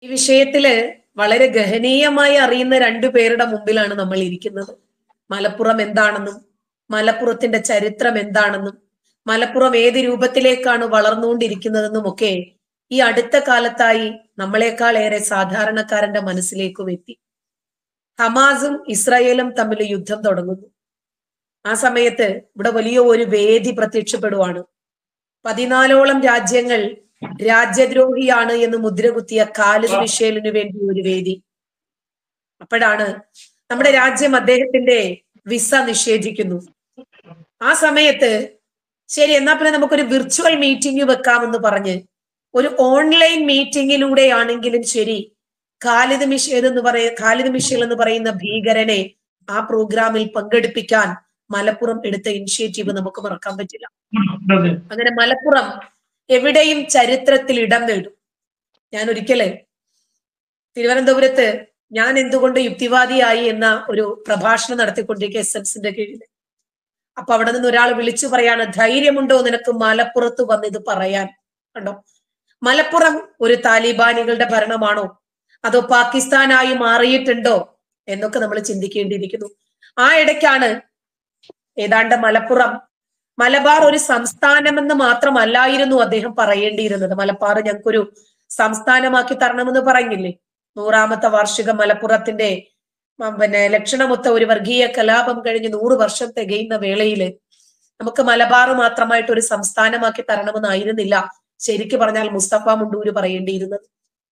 ഈ വിഷയത്തില് വളരെ ഗഹനീയമായി അറിയുന്ന രണ്ടു പേരുടെ മുമ്പിലാണ് നമ്മൾ ഇരിക്കുന്നത് മലപ്പുറം എന്താണെന്നും മലപ്പുറത്തിന്റെ ചരിത്രം എന്താണെന്നും മലപ്പുറം ഏത് രൂപത്തിലേക്കാണ് വളർന്നുകൊണ്ടിരിക്കുന്നതെന്നും ഒക്കെ ഈ അടുത്ത കാലത്തായി നമ്മളെക്കാൾ ഏറെ സാധാരണക്കാരന്റെ മനസ്സിലേക്കും എത്തി ഹമാസും ഇസ്രായേലും തമ്മിൽ യുദ്ധം തുടങ്ങുന്നു ആ സമയത്ത് ഇവിടെ വലിയ ഒരു വേദി പ്രത്യക്ഷപ്പെടുവാണ് പതിനാലോളം രാജ്യങ്ങൾ രാജ്യദ്രോഹിയാണ് എന്ന് മുദ്രകുത്തിയ ഖാലിദ് മിഷേലിനു വേണ്ടി ഒരു വേദി അപ്പോഴാണ് നമ്മുടെ രാജ്യം അദ്ദേഹത്തിന്റെ വിസ നിഷേധിക്കുന്നു ആ സമയത്ത് ശരി എന്നാ പിന്നെ നമുക്കൊരു വിർച്വൽ മീറ്റിംഗ് വെക്കാമെന്ന് പറഞ്ഞ് ഒരു ഓൺലൈൻ മീറ്റിംഗിലൂടെ ആണെങ്കിലും ശരി ഖാലിദ് മിഷേൽ എന്ന് പറയ ഖാലിദ് മിഷേൽ എന്ന് പറയുന്ന ഭീകരനെ ആ പ്രോഗ്രാമിൽ പങ്കെടുപ്പിക്കാൻ മലപ്പുറം എടുത്ത ഇനിഷ്യേറ്റീവ് നമുക്ക് മറക്കാൻ പറ്റില്ല അതെ അങ്ങനെ മലപ്പുറം എവിടെയും ചരിത്രത്തിൽ ഇടം നേടും ഞാൻ ഒരിക്കല് തിരുവനന്തപുരത്ത് ഞാൻ എന്തുകൊണ്ട് യുക്തിവാദിയായി എന്ന ഒരു പ്രഭാഷണം നടത്തിക്കൊണ്ടിരിക്കുക എസ് എൻസിന്റെ കീഴിൽ അപ്പൊ അവിടെ നിന്ന് ഒരാൾ വിളിച്ചു പറയാണ് ധൈര്യമുണ്ടോ നിനക്ക് മലപ്പുറത്ത് വന്ന് ഇത് പറയാൻ കണ്ടോ മലപ്പുറം ഒരു താലിബാനികളുടെ ഭരണമാണോ അതോ പാകിസ്ഥാനായി മാറിയിട്ടുണ്ടോ എന്നൊക്കെ നമ്മൾ ചിന്തിക്കേണ്ടിയിരിക്കുന്നു ആ ഇടയ്ക്കാണ് ഏതാണ്ട് മലപ്പുറം മലബാർ ഒരു സംസ്ഥാനമെന്ന് മാത്രമല്ലായിരുന്നു അദ്ദേഹം പറയേണ്ടിയിരുന്നത് മലബാർ ഞങ്ങൾക്കൊരു സംസ്ഥാനമാക്കി തരണമെന്ന് പറഞ്ഞില്ലേ നൂറാമത്തെ വാർഷിക മലപ്പുറത്തിന്റെ ഉം, പിന്നെ ലക്ഷണമൊത്ത ഒരു വർഗീയ കലാപം കഴിഞ്ഞ് നൂറ് വർഷം തികയുന്ന വേളയില് നമുക്ക് മലബാർ മാത്രമായിട്ട് ഒരു സംസ്ഥാനമാക്കി തരണമെന്നായിരുന്നില്ല ശരിക്ക് പറഞ്ഞാൽ മുസ്തഫ മുണ്ടൂര് പറയേണ്ടിയിരുന്നത്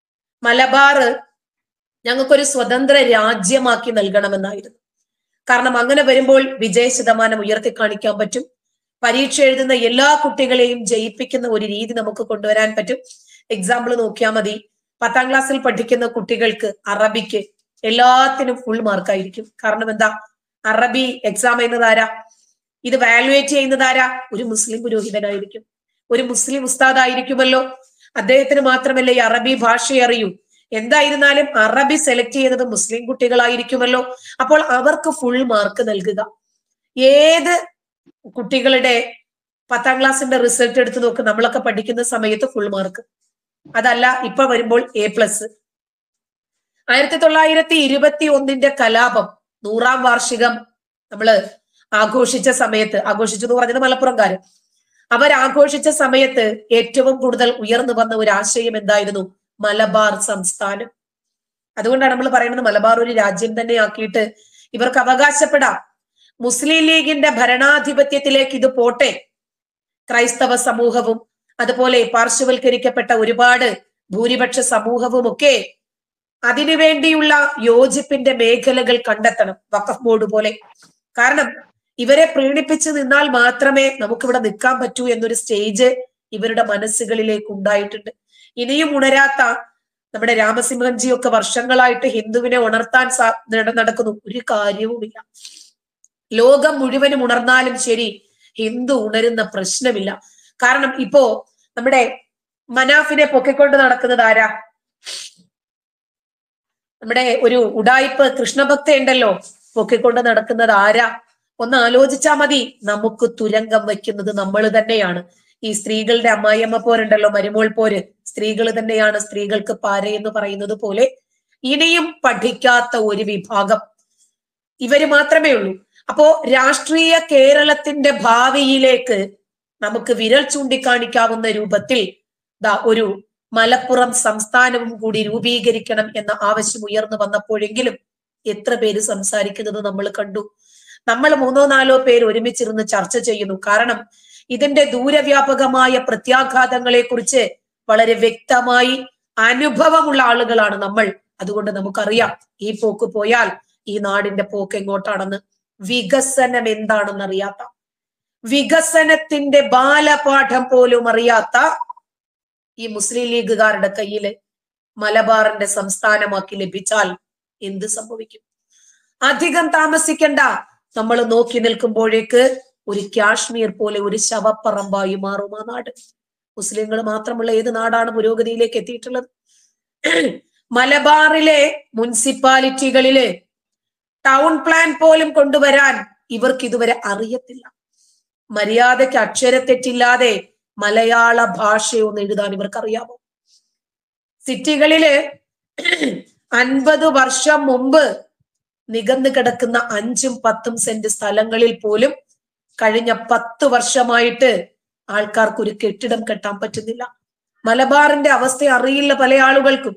മലബാർ ഞങ്ങൾക്കൊരു സ്വതന്ത്ര രാജ്യമാക്കി നൽകണമെന്നായിരുന്നു കാരണം അങ്ങനെ വരുമ്പോൾ വിജയ ശതമാനം ഉയർത്തി കാണിക്കാൻ പറ്റും പരീക്ഷ എഴുതുന്ന എല്ലാ കുട്ടികളെയും ജയിപ്പിക്കുന്ന ഒരു രീതി നമുക്ക് കൊണ്ടുവരാൻ പറ്റും എക്സാമ്പിൾ നോക്കിയാൽ മതി പത്താം ക്ലാസ്സിൽ പഠിക്കുന്ന കുട്ടികൾക്ക് അറബിക്ക് എല്ലാത്തിനും ഫുൾ മാർക്കായിരിക്കും കാരണം എന്താ അറബി എക്സാം ചെയ്യുന്നത് ആരാ ഇത് വാലുവേറ്റ് ചെയ്യുന്നത് ആരാ ഒരു മുസ്ലിം പുരോഹിതനായിരിക്കും ഒരു മുസ്ലിം ഉസ്താദ് ആയിരിക്കുമല്ലോ അദ്ദേഹത്തിന് മാത്രമല്ല ഈ അറബി ഭാഷ അറിയൂ എന്തായിരുന്നാലും അറബി സെലക്ട് ചെയ്യുന്നത് മുസ്ലിം കുട്ടികളായിരിക്കുമല്ലോ അപ്പോൾ അവർക്ക് ഫുൾ മാർക്ക് നൽകുക ഏത് കുട്ടികളുടെ പത്താം ക്ലാസ്സിന്റെ റിസൾട്ട് എടുത്ത് നോക്ക് നമ്മളൊക്കെ പഠിക്കുന്ന സമയത്ത് ഫുൾ മാർക്ക് അതല്ല ഇപ്പൊ വരുമ്പോൾ എ പ്ലസ് ആയിരത്തി തൊള്ളായിരത്തി ഇരുപത്തി ഒന്നിന്റെ കലാപം നൂറാം വാർഷികം നമ്മള് ആഘോഷിച്ച സമയത്ത് ആഘോഷിച്ചു എന്ന് പറഞ്ഞത് മലപ്പുറംകാര് അവരാഘോഷിച്ച സമയത്ത് ഏറ്റവും കൂടുതൽ ഉയർന്നു വന്ന ഒരു ആശയം എന്തായിരുന്നു മലബാർ സംസ്ഥാനം അതുകൊണ്ടാണ് നമ്മൾ പറയുന്നത് മലബാർ ഒരു രാജ്യം തന്നെ ആക്കിയിട്ട് ഇവർക്ക് അവകാശപ്പെടാം മുസ്ലിം ലീഗിന്റെ ഭരണാധിപത്യത്തിലേക്ക് ഇത് പോട്ടെ ക്രൈസ്തവ സമൂഹവും അതുപോലെ പാർശ്വവൽക്കരിക്കപ്പെട്ട ഒരുപാട് ഭൂരിപക്ഷ സമൂഹവും ഒക്കെ അതിനുവേണ്ടിയുള്ള യോജിപ്പിന്റെ മേഖലകൾ കണ്ടെത്തണം വഖഫ് ബോർഡ് പോലെ കാരണം ഇവരെ പ്രീണിപ്പിച്ച് നിന്നാൽ മാത്രമേ നമുക്കിവിടെ നിൽക്കാൻ പറ്റൂ എന്നൊരു സ്റ്റേജ് ഇവരുടെ മനസ്സുകളിലേക്ക് ഉണ്ടായിട്ടുണ്ട് ഇനിയും ഉണരാത്ത നമ്മുടെ രാമസിംഹൻജി ഒക്കെ വർഷങ്ങളായിട്ട് ഹിന്ദുവിനെ ഉണർത്താൻ സാ നട- നടക്കുന്നു ഒരു കാര്യവുമില്ല ലോകം മുഴുവനും ഉണർന്നാലും ശരി ഹിന്ദു ഉണരുന്ന പ്രശ്നമില്ല കാരണം ഇപ്പോ നമ്മുടെ മനാഫിനെ പൊക്കിക്കൊണ്ട് നടക്കുന്നത് ആരാ നമ്മുടെ ഒരു ഉടായിപ്പ് കൃഷ്ണഭക്ത ഉണ്ടല്ലോ പൊക്കിക്കൊണ്ട് നടക്കുന്നത് ആരാ ഒന്ന് ആലോചിച്ചാ മതി നമുക്ക് തുരങ്കം വയ്ക്കുന്നത് നമ്മൾ തന്നെയാണ് ഈ സ്ത്രീകളുടെ അമ്മായിയമ്മ പോരുണ്ടല്ലോ മരുമോൾ പോര് സ്ത്രീകൾ തന്നെയാണ് സ്ത്രീകൾക്ക് പാര എന്ന് പറയുന്നത് പോലെ ഇനിയും പഠിക്കാത്ത ഒരു വിഭാഗം ഇവര് മാത്രമേ ഉള്ളൂ അപ്പോ രാഷ്ട്രീയ കേരളത്തിന്റെ ഭാവിയിലേക്ക് നമുക്ക് വിരൽ ചൂണ്ടിക്കാണിക്കാവുന്ന രൂപത്തിൽ ദാ ഒരു മലപ്പുറം സംസ്ഥാനവും കൂടി രൂപീകരിക്കണം എന്ന ആവശ്യം ഉയർന്നു വന്നപ്പോഴെങ്കിലും എത്ര പേര് സംസാരിക്കുന്നത് നമ്മൾ കണ്ടു നമ്മൾ മൂന്നോ നാലോ പേര് ഒരുമിച്ചിരുന്ന് ചർച്ച ചെയ്യുന്നു കാരണം ഇതിന്റെ ദൂരവ്യാപകമായ പ്രത്യാഘാതങ്ങളെ കുറിച്ച് വളരെ വ്യക്തമായി അനുഭവമുള്ള ആളുകളാണ് നമ്മൾ അതുകൊണ്ട് നമുക്കറിയാം ഈ പോക്ക് പോയാൽ ഈ നാടിന്റെ പോക്ക് എങ്ങോട്ടാണെന്ന് വികസനം എന്താണെന്ന് അറിയാത്ത വികസനത്തിന്റെ ബാലപാഠം പോലും അറിയാത്ത ഈ മുസ്ലിം ലീഗുകാരുടെ കയ്യില് മലബാറിന്റെ സംസ്ഥാനമാക്കി ലഭിച്ചാൽ എന്ത് സംഭവിക്കും അധികം താമസിക്കണ്ട നമ്മൾ നോക്കി നിൽക്കുമ്പോഴേക്ക് ഒരു കാശ്മീർ പോലെ ഒരു ശവപ്പറമ്പായി മാറും ആ നാട് മുസ്ലിങ്ങൾ മാത്രമുള്ള ഏത് നാടാണ് പുരോഗതിയിലേക്ക് എത്തിയിട്ടുള്ളത് മലബാറിലെ മുനിസിപ്പാലിറ്റികളില് ടൗൺ പ്ലാൻ പോലും കൊണ്ടുവരാൻ ഇവർക്ക് ഇതുവരെ അറിയത്തില്ല മര്യാദയ്ക്ക് അക്ഷരത്തെറ്റില്ലാതെ മലയാള ഭാഷയൊന്ന് എഴുതാൻ ഇവർക്ക് അറിയാമോ സിറ്റികളില് അൻപത് വർഷം മുമ്പ് നികന്നു കിടക്കുന്ന അഞ്ചും പത്തും സെന്റ് സ്ഥലങ്ങളിൽ പോലും കഴിഞ്ഞ പത്ത് വർഷമായിട്ട് ആൾക്കാർക്ക് ഒരു കെട്ടിടം കെട്ടാൻ പറ്റുന്നില്ല മലബാറിന്റെ അവസ്ഥ അറിയില്ല പല ആളുകൾക്കും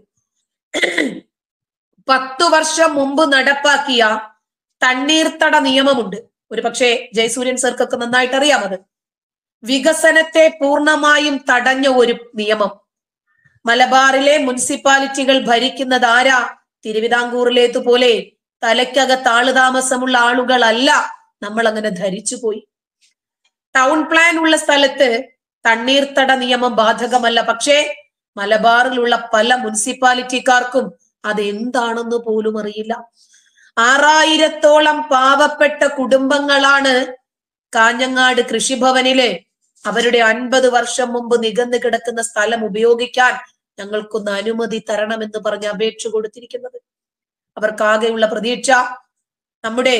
പത്തു വർഷം മുമ്പ് നടപ്പാക്കിയ തണ്ണീർത്തട നിയമമുണ്ട് ഒരു പക്ഷേ ജയസൂര്യൻ സർക്കൊക്കെ നന്നായിട്ട് അറിയാം അത് വികസനത്തെ പൂർണ്ണമായും തടഞ്ഞ ഒരു നിയമം മലബാറിലെ മുനിസിപ്പാലിറ്റികൾ ഭരിക്കുന്നത് ആരാ തിരുവിതാംകൂറിലേതുപോലെ തലയ്ക്കകത്ത് ആളുതാമസമുള്ള ആളുകളല്ല നമ്മൾ അങ്ങനെ ധരിച്ചു പോയി ടൗൺ പ്ലാൻ ഉള്ള സ്ഥലത്ത് തണ്ണീർത്തട നിയമം ബാധകമല്ല പക്ഷേ മലബാറിലുള്ള പല മുനിസിപ്പാലിറ്റിക്കാർക്കും അത് എന്താണെന്ന് പോലും അറിയില്ല ആറായിരത്തോളം പാവപ്പെട്ട കുടുംബങ്ങളാണ് കാഞ്ഞങ്ങാട് കൃഷിഭവനില് അവരുടെ അൻപത് വർഷം മുമ്പ് നികന്നു കിടക്കുന്ന സ്ഥലം ഉപയോഗിക്കാൻ ഞങ്ങൾക്കൊന്ന് അനുമതി തരണമെന്ന് പറഞ്ഞ് അപേക്ഷ കൊടുത്തിരിക്കുന്നത് അവർക്കാകെയുള്ള പ്രതീക്ഷ നമ്മുടെ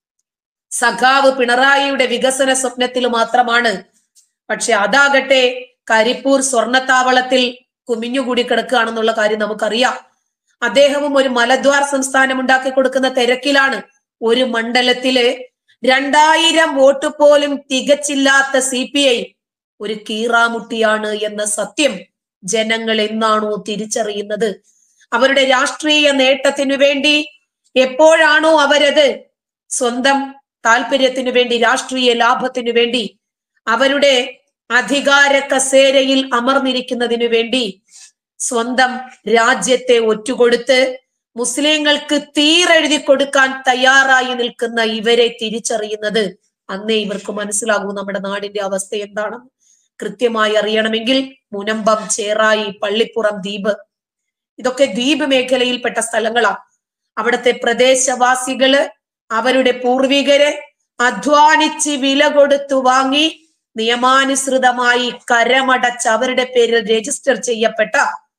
സഖാവ് പിണറായിയുടെ വികസന സ്വപ്നത്തിൽ മാത്രമാണ് പക്ഷെ അതാകട്ടെ കരിപ്പൂർ സ്വർണത്താവളത്തിൽ കുമിഞ്ഞുകൂടി കിടക്കുകയാണെന്നുള്ള കാര്യം നമുക്കറിയാം അദ്ദേഹവും ഒരു മലദ്വാർ സംസ്ഥാനം ഉണ്ടാക്കി കൊടുക്കുന്ന തിരക്കിലാണ് ഒരു മണ്ഡലത്തില് രണ്ടായിരം വോട്ട് പോലും തികച്ചില്ലാത്ത സി പി ഐ ഒരു കീറാമുട്ടിയാണ് എന്ന സത്യം ജനങ്ങൾ എന്നാണോ തിരിച്ചറിയുന്നത് അവരുടെ രാഷ്ട്രീയ നേട്ടത്തിനു വേണ്ടി എപ്പോഴാണോ അവരത് സ്വന്തം താല്പര്യത്തിനു വേണ്ടി രാഷ്ട്രീയ ലാഭത്തിനു വേണ്ടി അവരുടെ അധികാര കസേരയിൽ അമർന്നിരിക്കുന്നതിനു വേണ്ടി സ്വന്തം രാജ്യത്തെ ഒറ്റുകൊടുത്ത് മുസ്ലിങ്ങൾക്ക് തീരെഴുതി കൊടുക്കാൻ തയ്യാറായി നിൽക്കുന്ന ഇവരെ തിരിച്ചറിയുന്നത് അന്നേ ഇവർക്ക് മനസ്സിലാകൂ നമ്മുടെ നാടിന്റെ അവസ്ഥ എന്താണെന്ന് കൃത്യമായി അറിയണമെങ്കിൽ മുനമ്പം ചേറായി പള്ളിപ്പുറം ദ്വീപ് ഇതൊക്കെ ദ്വീപ് മേഖലയിൽപ്പെട്ട സ്ഥലങ്ങളാണ് അവിടുത്തെ പ്രദേശവാസികള് അവരുടെ പൂർവികര് അധ്വാനിച്ച് വില കൊടുത്തു വാങ്ങി നിയമാനുസൃതമായി കരമടച്ച് അവരുടെ പേരിൽ രജിസ്റ്റർ ചെയ്യപ്പെട്ട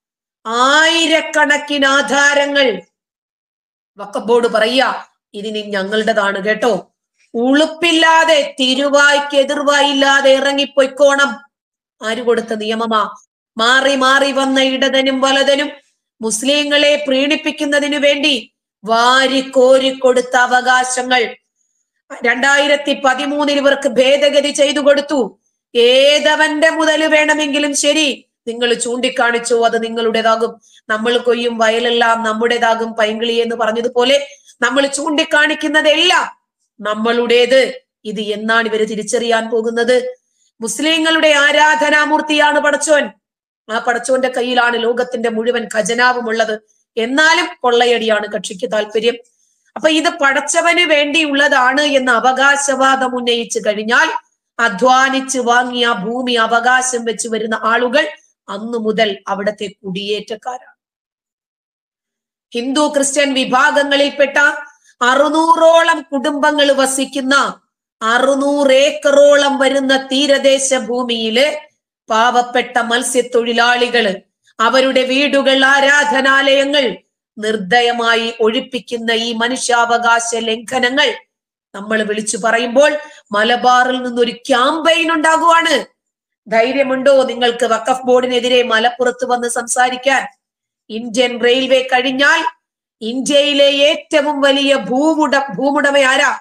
ആയിരക്കണക്കിന് ആധാരങ്ങൾ വക്കഫ് ബോർഡ് പറയുക ഇതിനി ഞങ്ങളുടേതാണ് കേട്ടോ ഉളുപ്പില്ലാതെ തിരുവായ്ക്ക് എതിർവായില്ലാതെ ഇറങ്ങിപ്പൊയ്ക്കോണം ആര് കൊടുത്ത നിയമമാ മാറി മാറി വന്ന ഇടതനും വലതനും മുസ്ലിങ്ങളെ പ്രീണിപ്പിക്കുന്നതിനു വേണ്ടി വാരി കോരി കൊടുത്ത അവകാശങ്ങൾ രണ്ടായിരത്തി പതിമൂന്നിൽ ഇവർക്ക് ഭേദഗതി ചെയ്തു കൊടുത്തു ഏതവന്റെ മുതൽ വേണമെങ്കിലും ശരി നിങ്ങൾ ചൂണ്ടിക്കാണിച്ചോ അത് നിങ്ങളുടേതാകും നമ്മൾ കൊയ്യും വയലെല്ലാം നമ്മുടേതാകും പൈങ്കിളി എന്ന് പറഞ്ഞതുപോലെ നമ്മൾ ചൂണ്ടിക്കാണിക്കുന്നതെല്ലാം നമ്മളുടേത് ഇത് എന്നാണ് ഇവര് തിരിച്ചറിയാൻ പോകുന്നത് മുസ്ലിങ്ങളുടെ ആരാധനാമൂർത്തിയാണ് പടച്ചോൻ ആ പടച്ചോന്റെ കയ്യിലാണ് ലോകത്തിന്റെ മുഴുവൻ ഖജനാവും ഉള്ളത് എന്നാലും കൊള്ളയടിയാണ് കക്ഷിക്ക് താല്പര്യം അപ്പൊ ഇത് പടച്ചവന് വേണ്ടിയുള്ളതാണ് എന്ന് അവകാശവാദം ഉന്നയിച്ചു കഴിഞ്ഞാൽ അധ്വാനിച്ച് വാങ്ങിയ ഭൂമി അവകാശം വെച്ച് വരുന്ന ആളുകൾ അന്നു മുതൽ അവിടത്തെ കുടിയേറ്റക്കാരാണ് ഹിന്ദു ക്രിസ്ത്യൻ വിഭാഗങ്ങളിൽപ്പെട്ട അറുന്നൂറോളം കുടുംബങ്ങൾ വസിക്കുന്ന അറുന്നൂറ് ഏക്കറോളം വരുന്ന തീരദേശ ഭൂമിയില് പാവപ്പെട്ട മത്സ്യത്തൊഴിലാളികള് അവരുടെ വീടുകൾ ആരാധനാലയങ്ങൾ നിർദ്ദയമായി ഒഴിപ്പിക്കുന്ന ഈ മനുഷ്യാവകാശ ലംഘനങ്ങൾ നമ്മൾ വിളിച്ചു പറയുമ്പോൾ മലബാറിൽ നിന്നൊരു ക്യാമ്പയിൻ ഉണ്ടാകുവാണ് ധൈര്യമുണ്ടോ നിങ്ങൾക്ക് വഖഫ് ബോർഡിനെതിരെ മലപ്പുറത്ത് വന്ന് സംസാരിക്കാൻ ഇന്ത്യൻ റെയിൽവേ കഴിഞ്ഞാൽ ഇന്ത്യയിലെ ഏറ്റവും വലിയ ഭൂമുട ഭൂമുടമ ആരാ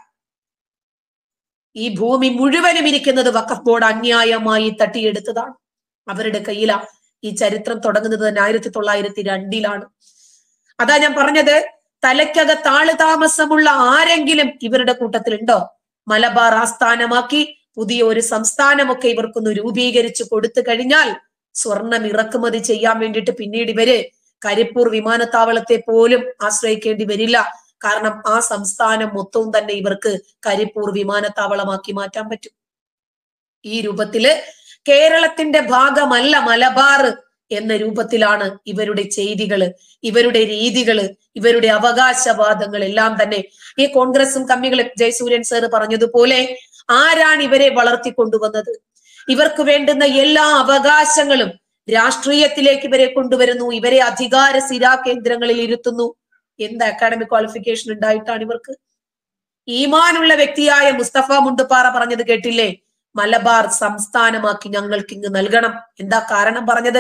ഈ ഭൂമി മുഴുവനും ഇരിക്കുന്നത് വഖഫ് ബോർഡ് അന്യായമായി തട്ടിയെടുത്തതാണ് അവരുടെ കയ്യിലാ ഈ ചരിത്രം തുടങ്ങുന്നത് തന്നെ ആയിരത്തി തൊള്ളായിരത്തി രണ്ടിലാണ് അതാ ഞാൻ പറഞ്ഞത് തലയ്ക്കകത്ത് ആള് താമസമുള്ള ആരെങ്കിലും ഇവരുടെ കൂട്ടത്തിലുണ്ടോ മലബാർ ആസ്ഥാനമാക്കി പുതിയ ഒരു സംസ്ഥാനമൊക്കെ ഇവർക്കൊന്ന് രൂപീകരിച്ചു കൊടുത്തു കഴിഞ്ഞാൽ സ്വർണം ഇറക്കുമതി ചെയ്യാൻ വേണ്ടിയിട്ട് പിന്നീട് ഇവര് കരിപ്പൂർ വിമാനത്താവളത്തെ പോലും ആശ്രയിക്കേണ്ടി വരില്ല കാരണം ആ സംസ്ഥാനം മൊത്തവും തന്നെ ഇവർക്ക് കരിപ്പൂർ വിമാനത്താവളമാക്കി മാറ്റാൻ പറ്റും ഈ രൂപത്തില് കേരളത്തിന്റെ ഭാഗമല്ല മലബാർ എന്ന രൂപത്തിലാണ് ഇവരുടെ ചെയ്തികള് ഇവരുടെ രീതികള് ഇവരുടെ അവകാശവാദങ്ങൾ എല്ലാം തന്നെ ഈ കോൺഗ്രസും കമ്മികളും ജയസൂര്യൻ സാർ പറഞ്ഞതുപോലെ ആരാണ് ഇവരെ വളർത്തിക്കൊണ്ടുവന്നത് ഇവർക്ക് വേണ്ടുന്ന എല്ലാ അവകാശങ്ങളും രാഷ്ട്രീയത്തിലേക്ക് ഇവരെ കൊണ്ടുവരുന്നു ഇവരെ അധികാര സിരാ കേന്ദ്രങ്ങളിൽ ഇരുത്തുന്നു എന്ത് അക്കാഡമിക് ക്വാളിഫിക്കേഷൻ ഉണ്ടായിട്ടാണ് ഇവർക്ക് ഈമാനുള്ള വ്യക്തിയായ മുസ്തഫ മുണ്ടുപാറ പറഞ്ഞത് കേട്ടില്ലേ മലബാർ സംസ്ഥാനമാക്കി ഞങ്ങൾക്ക് ഇങ്ങ് നൽകണം എന്താ കാരണം പറഞ്ഞത്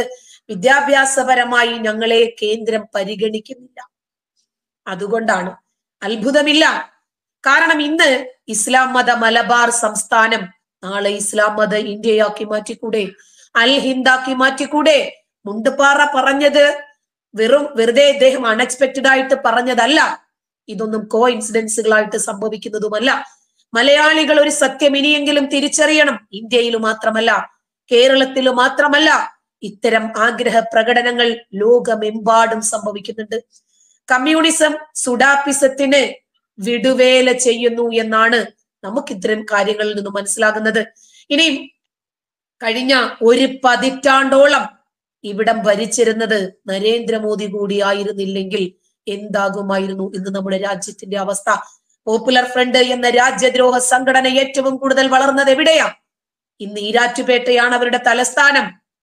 വിദ്യാഭ്യാസപരമായി ഞങ്ങളെ കേന്ദ്രം പരിഗണിക്കുന്നില്ല അതുകൊണ്ടാണ് അത്ഭുതമില്ല കാരണം ഇന്ന് ഇസ്ലാം മത മലബാർ സംസ്ഥാനം നാളെ ഇസ്ലാം മത ഇന്ത്യയാക്കി മാറ്റിക്കൂടെ അൽ ഹിന്ദാക്കി മാറ്റിക്കൂടെ മുണ്ടുപാറ പറഞ്ഞത് വെറും വെറുതെ ഇദ്ദേഹം അൺഎക്സ്പെക്റ്റഡ് ആയിട്ട് പറഞ്ഞതല്ല ഇതൊന്നും കോ ഇൻസിഡൻസുകളായിട്ട് സംഭവിക്കുന്നതുമല്ല മലയാളികൾ ഒരു സത്യം ഇനിയെങ്കിലും തിരിച്ചറിയണം ഇന്ത്യയിൽ മാത്രമല്ല കേരളത്തിൽ മാത്രമല്ല ഇത്തരം ആഗ്രഹ പ്രകടനങ്ങൾ ലോകമെമ്പാടും സംഭവിക്കുന്നുണ്ട് കമ്മ്യൂണിസം സുഡാപ്പിസത്തിന് വിടുവേല ചെയ്യുന്നു എന്നാണ് നമുക്ക് ഇത്തരം കാര്യങ്ങളിൽ നിന്ന് മനസ്സിലാകുന്നത് ഇനിയും കഴിഞ്ഞ ഒരു പതിറ്റാണ്ടോളം ഇവിടം ഭരിച്ചിരുന്നത് നരേന്ദ്രമോദി കൂടിയായിരുന്നില്ലെങ്കിൽ എന്താകുമായിരുന്നു ഇന്ന് നമ്മുടെ രാജ്യത്തിന്റെ അവസ്ഥ പോപ്പുലർ ഫ്രണ്ട് എന്ന രാജ്യദ്രോഹ സംഘടന ഏറ്റവും കൂടുതൽ വളർന്നത് എവിടെയാ ഇന്ന് ഈരാറ്റുപേട്ടയാണ് അവരുടെ തലസ്ഥാനം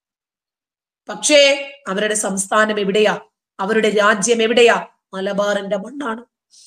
പക്ഷേ അവരുടെ സംസ്ഥാനം എവിടെയാ അവരുടെ രാജ്യം എവിടെയാ മലബാറിന്റെ മണ്ണാണ്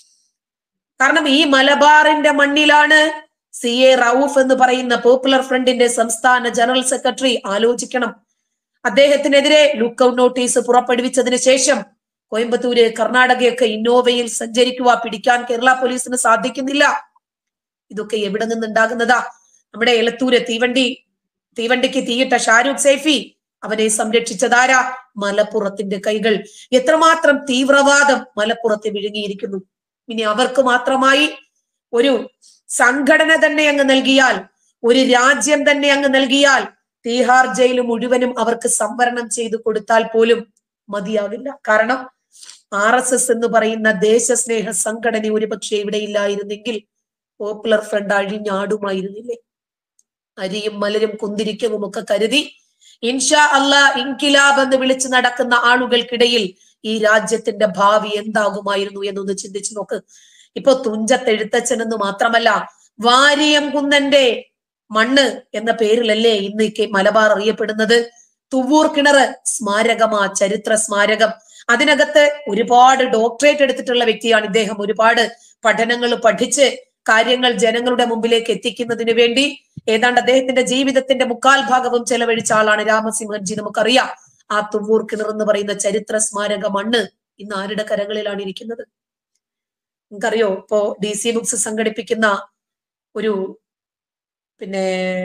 കാരണം ഈ മലബാറിന്റെ മണ്ണിലാണ് സി എ റൌഫ് എന്ന് പറയുന്ന പോപ്പുലർ ഫ്രണ്ടിന്റെ സംസ്ഥാന ജനറൽ സെക്രട്ടറി ആലോചിക്കണം അദ്ദേഹത്തിനെതിരെ ലുക്കൌട്ട് നോട്ടീസ് പുറപ്പെടുവിച്ചതിന് ശേഷം കോയമ്പത്തൂര് കർണാടകയൊക്കെ ഇന്നോവയിൽ സഞ്ചരിക്കുക പിടിക്കാൻ കേരള പോലീസിന് സാധിക്കുന്നില്ല ഇതൊക്കെ എവിടെ നിന്നുണ്ടാകുന്നതാ നമ്മുടെ എലത്തൂര് തീവണ്ടി തീവണ്ടിക്ക് തീയിട്ട ഷാരൂഖ് സൈഫി അവനെ സംരക്ഷിച്ചതാരാ മലപ്പുറത്തിന്റെ കൈകൾ എത്രമാത്രം തീവ്രവാദം മലപ്പുറത്തെ വിഴുങ്ങിയിരിക്കുന്നു ഇനി അവർക്ക് മാത്രമായി ഒരു സംഘടന തന്നെ അങ്ങ് നൽകിയാൽ ഒരു രാജ്യം തന്നെ അങ്ങ് നൽകിയാൽ തീഹാർ ജയിൽ മുഴുവനും അവർക്ക് സംവരണം ചെയ്തു കൊടുത്താൽ പോലും മതിയാവില്ല കാരണം ആർ എസ് എസ് എന്ന് പറയുന്ന ദേശസ്നേഹ സംഘടന ഒരുപക്ഷെ ഇവിടെ ഇല്ലായിരുന്നെങ്കിൽ പോപ്പുലർ ഫ്രണ്ട് അഴിഞ്ഞാടുമായിരുന്നില്ലേ അരിയും മലരും കുന്തിരിക്കവും ഒക്കെ കരുതി ഇൻഷാ അല്ലാ ഇൻകിലാബ് എന്ന് വിളിച്ചു നടക്കുന്ന ആളുകൾക്കിടയിൽ ഈ രാജ്യത്തിന്റെ ഭാവി എന്താകുമായിരുന്നു എന്നൊന്ന് ചിന്തിച്ചു നോക്ക് ഇപ്പൊ തുഞ്ചത്തെഴുത്തച്ഛൻ എന്ന് മാത്രമല്ല വാരിയം കുന്നന്റെ മണ്ണ് എന്ന പേരിലല്ലേ ഇന്ന് ഈ കെ- മലബാർ അറിയപ്പെടുന്നത് തുവൂർ കിണറ് സ്മാരകമാ ചരിത്ര സ്മാരകം അതിനകത്ത് ഒരുപാട് ഡോക്ടറേറ്റ് എടുത്തിട്ടുള്ള വ്യക്തിയാണ് ഇദ്ദേഹം ഒരുപാട് പഠനങ്ങൾ പഠിച്ച് കാര്യങ്ങൾ ജനങ്ങളുടെ മുമ്പിലേക്ക് എത്തിക്കുന്നതിന് വേണ്ടി ഏതാണ്ട് അദ്ദേഹത്തിന്റെ ജീവിതത്തിന്റെ മുക്കാൽ ഭാഗവും ചെലവഴിച്ച ആളാണ് രാമസിംഹൻജി നമുക്കറിയാം ആ തുവൂർ കിണർ എന്ന് പറയുന്ന ചരിത്ര സ്മാരക മണ്ണ് ഇന്ന് ആരുടെ കരങ്ങളിലാണ് ഇരിക്കുന്നത് നിങ്ങൾക്കറിയോ ഇപ്പോ ഡി സി ബുക്സ് സംഘടിപ്പിക്കുന്ന ഒരു പിന്നെ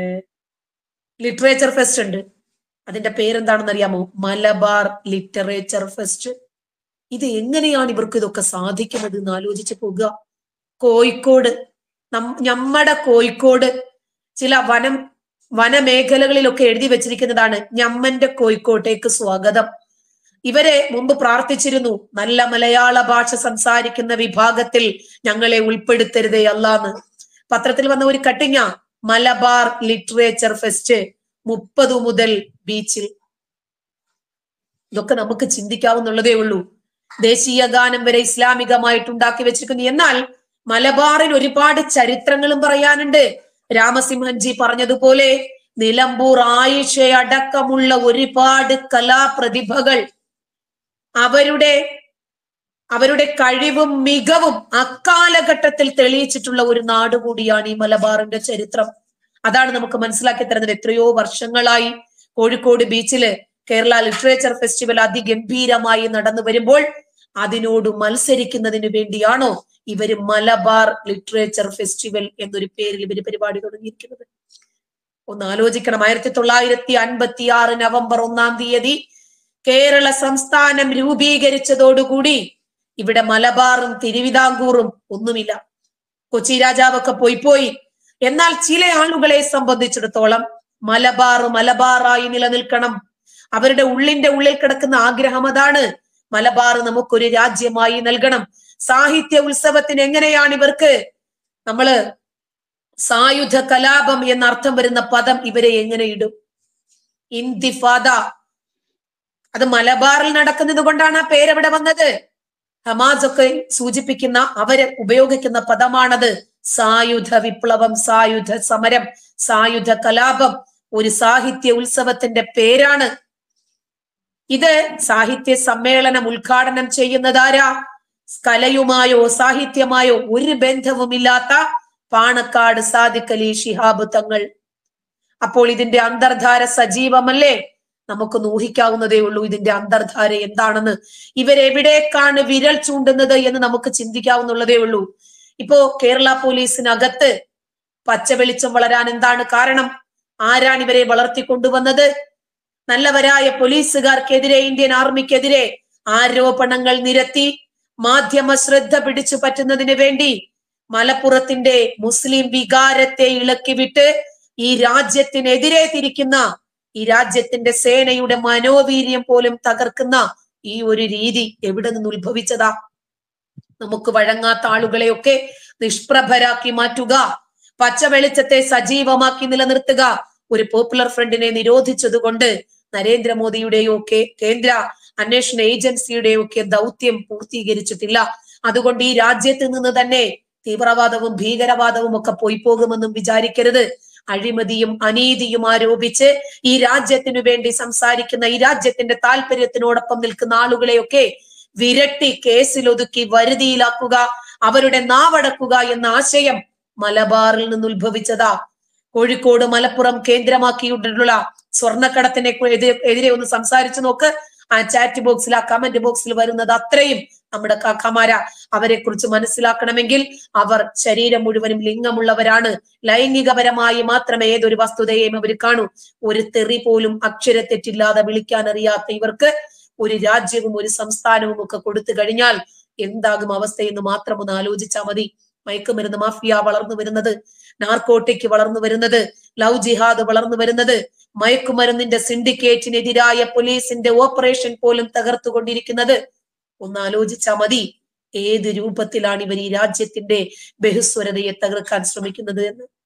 ലിറ്ററേച്ചർ ഫെസ്റ്റ് ഉണ്ട് അതിന്റെ പേരെന്താണെന്ന് അറിയാമോ മലബാർ ലിറ്ററേച്ചർ ഫെസ്റ്റ് ഇത് എങ്ങനെയാണ് ഇവർക്ക് ഇതൊക്കെ സാധിക്കുന്നത് എന്ന് ആലോചിച്ച് പോകുക കോഴിക്കോട് നം- ഞമ്മടെ കോഴിക്കോട് ചില വനം വനമേഖലകളിലൊക്കെ എഴുതി വെച്ചിരിക്കുന്നതാണ് ഞമ്മന്റെ കോഴിക്കോട്ടേക്ക് സ്വാഗതം ഇവരെ മുമ്പ് പ്രാർത്ഥിച്ചിരുന്നു നല്ല മലയാള ഭാഷ സംസാരിക്കുന്ന വിഭാഗത്തിൽ ഞങ്ങളെ ഉൾപ്പെടുത്തരുതേ അല്ലാന്ന് പത്രത്തിൽ വന്ന ഒരു കട്ടിങ്ങ മലബാർ ലിറ്ററേച്ചർ ഫെസ്റ്റ് മുപ്പത് മുതൽ ബീച്ചിൽ ഇതൊക്കെ നമുക്ക് ചിന്തിക്കാവുന്നുള്ളതേ ഉള്ളൂ ദേശീയ ഗാനം വരെ ഇസ്ലാമികമായിട്ട് ഉണ്ടാക്കി വെച്ചിരിക്കുന്നു എന്നാൽ മലബാറിൽ ഒരുപാട് ചരിത്രങ്ങളും പറയാനുണ്ട് രാമസിംഹൻജി പറഞ്ഞതുപോലെ നിലമ്പൂർ ആയിഷ അടക്കമുള്ള ഒരുപാട് കലാപ്രതിഭകൾ അവരുടെ അവരുടെ കഴിവും മികവും അക്കാലഘട്ടത്തിൽ തെളിയിച്ചിട്ടുള്ള ഒരു നാട് കൂടിയാണ് ഈ മലബാറിന്റെ ചരിത്രം അതാണ് നമുക്ക് മനസ്സിലാക്കി തരുന്നത് എത്രയോ വർഷങ്ങളായി കോഴിക്കോട് ബീച്ചില് കേരള ലിറ്ററേച്ചർ ഫെസ്റ്റിവൽ അതിഗംഭീരമായി നടന്നു വരുമ്പോൾ അതിനോട് മത്സരിക്കുന്നതിന് വേണ്ടിയാണോ ഇവര് മലബാർ ലിറ്ററേച്ചർ ഫെസ്റ്റിവൽ എന്നൊരു പേരിൽ ഇവര് പരിപാടി തുടങ്ങിയിരിക്കുന്നത് ഒന്ന് ആലോചിക്കണം ആയിരത്തി തൊള്ളായിരത്തി അൻപത്തി ആറ് നവംബർ ഒന്നാം തീയതി കേരള സംസ്ഥാനം രൂപീകരിച്ചതോടുകൂടി ഇവിടെ മലബാറും തിരുവിതാംകൂറും ഒന്നുമില്ല കൊച്ചി രാജാവൊക്കെ പോയി പോയി എന്നാൽ ചില ആളുകളെ സംബന്ധിച്ചിടത്തോളം മലബാർ മലബാറായി നിലനിൽക്കണം അവരുടെ ഉള്ളിന്റെ ഉള്ളിൽ കിടക്കുന്ന ആഗ്രഹം അതാണ് മലബാർ നമുക്കൊരു രാജ്യമായി നൽകണം സാഹിത്യ ഉത്സവത്തിന് എങ്ങനെയാണ് ഇവർക്ക് നമ്മള് സായുധ കലാപം എന്ന അർത്ഥം വരുന്ന പദം ഇവരെ എങ്ങനെ ഇടും ഇന്തിഫാദ അത് മലബാറിൽ നടക്കുന്നത് കൊണ്ടാണ് ആ പേരവിടെ വന്നത് ഹമാസ് ഒക്കെ സൂചിപ്പിക്കുന്ന അവര് ഉപയോഗിക്കുന്ന പദമാണത് സായുധ വിപ്ലവം സായുധ സമരം സായുധ കലാപം ഒരു സാഹിത്യ ഉത്സവത്തിന്റെ പേരാണ് ഇത് സാഹിത്യ സമ്മേളനം ഉദ്ഘാടനം ചെയ്യുന്നതാരാ കലയുമായോ സാഹിത്യമായോ ഒരു ബന്ധവുമില്ലാത്ത പാണക്കാട് സാദിഖ് അലി ശിഹാബ് തങ്ങൾ അപ്പോൾ ഇതിന്റെ അന്തർധാര സജീവമല്ലേ നമുക്കൊന്ന് ഊഹിക്കാവുന്നതേ ഉള്ളൂ ഇതിന്റെ അന്തർധാര എന്താണെന്ന് ഇവരെവിടേക്കാണ് വിരൽ ചൂണ്ടുന്നത് എന്ന് നമുക്ക് ചിന്തിക്കാവുന്നുള്ളതേ ഉള്ളൂ ഇപ്പോ കേരള പോലീസിനകത്ത് പച്ച വെളിച്ചം വളരാൻ എന്താണ് കാരണം ആരാണ് ഇവരെ വളർത്തിക്കൊണ്ടുവന്നത് നല്ലവരായ പോലീസുകാർക്കെതിരെ ഇന്ത്യൻ ആർമിക്കെതിരെ ആരോപണങ്ങൾ നിരത്തി മാധ്യമ ശ്രദ്ധ പിടിച്ചു പറ്റുന്നതിന് വേണ്ടി മലപ്പുറത്തിന്റെ മുസ്ലിം വികാരത്തെ ഇളക്കിവിട്ട് ഈ രാജ്യത്തിനെതിരെ തിരിക്കുന്ന ഈ രാജ്യത്തിന്റെ സേനയുടെ മനോവീര്യം പോലും തകർക്കുന്ന ഈ ഒരു രീതി എവിടെ നിന്ന് ഉത്ഭവിച്ചതാ നമുക്ക് വഴങ്ങാത്ത ആളുകളെയൊക്കെ നിഷ്പ്രഭരാക്കി മാറ്റുക പച്ച വെളിച്ചത്തെ സജീവമാക്കി നിലനിർത്തുക ഒരു പോപ്പുലർ ഫ്രണ്ടിനെ നിരോധിച്ചതുകൊണ്ട് നരേന്ദ്രമോദിയുടെയോ ഒക്കെ കേന്ദ്ര അന്വേഷണ ഏജൻസിയുടെയോ ഒക്കെ ദൗത്യം പൂർത്തീകരിച്ചിട്ടില്ല അതുകൊണ്ട് ഈ രാജ്യത്ത് നിന്ന് തന്നെ തീവ്രവാദവും ഭീകരവാദവും ഒക്കെ പോയി പോകുമെന്നും വിചാരിക്കരുത് അഴിമതിയും അനീതിയും ആരോപിച്ച് ഈ രാജ്യത്തിനു വേണ്ടി സംസാരിക്കുന്ന ഈ രാജ്യത്തിന്റെ താല്പര്യത്തിനോടൊപ്പം നിൽക്കുന്ന ആളുകളെയൊക്കെ വിരട്ടി കേസിലൊതുക്കി വരുതിയിലാക്കുക അവരുടെ നാവടക്കുക എന്ന ആശയം മലബാറിൽ നിന്ന് ഉത്ഭവിച്ചതാ കോഴിക്കോട് മലപ്പുറം കേന്ദ്രമാക്കിയിട്ടുള്ള സ്വർണ്ണക്കടത്തിനെ കു- എതിരെ എതിരെ ഒന്ന് സംസാരിച്ചു നോക്ക് ആ ചാറ്റ് ബോക്സിൽ ആ കമന്റ് ബോക്സിൽ വരുന്നത് അത്രയും നമ്മുടെ കാക്കമാര അവരെ കുറിച്ച് മനസ്സിലാക്കണമെങ്കിൽ അവർ ശരീരം മുഴുവനും ലിംഗമുള്ളവരാണ് ലൈംഗികപരമായി മാത്രമേ ഏതൊരു വസ്തുതയെയും അവർ കാണൂ ഒരു തെറി പോലും അക്ഷരത്തെറ്റില്ലാതെ വിളിക്കാൻ അറിയാത്ത ഇവർക്ക് ഒരു രാജ്യവും ഒരു സംസ്ഥാനവും ഒക്കെ കൊടുത്തു കഴിഞ്ഞാൽ എന്താകും അവസ്ഥയെന്ന് മാത്രം ഒന്ന് ആലോചിച്ചാൽ മതി മയക്കുമരുന്ന് മാഫിയ വളർന്നു വരുന്നത് നാർക്കോട്ടിക് വളർന്നു വരുന്നത് ലവ് ജിഹാദ് വളർന്നു വരുന്നത് മയക്കുമരുന്നിന്റെ സിൻഡിക്കേറ്റിനെതിരായ പോലീസിന്റെ ഓപ്പറേഷൻ പോലും തകർത്തുകൊണ്ടിരിക്കുന്നത് ഒന്ന് ആലോചിച്ചാൽ മതി ഏത് രൂപത്തിലാണ് ഇവർ ഈ രാജ്യത്തിന്റെ ബഹുസ്വരതയെ തകർക്കാൻ ശ്രമിക്കുന്നത് എന്ന്